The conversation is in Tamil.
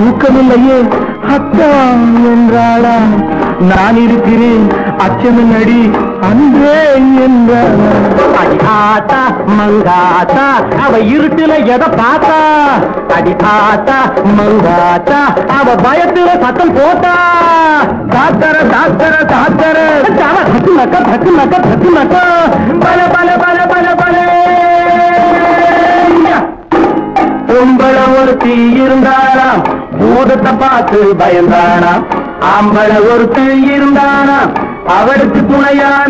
தூக்கமில்லையே அத்தா என்றாளா நான் இருக்கிறேன் அச்சமில்லடி அன்றே என்றாளா அடி ஆத்தா மங்காத்தா அவ இருட்டுல எதை பார்த்தா அடி ஆத்தா மங்காத்தா அவ பயத்துல சத்தம் போட்டா தாத்தர தாத்தர தாத்தர தக்கு நக்க தக்கு நக்க தக்கு நக்க பல பல பல பல பல பொம்பள ஒருத்தி இருந்தாராம் பூதத்தை பார்த்து பயந்தானாம் ஆம்பள ஒருத்தி இருந்தானாம் அவளுக்கு துணையான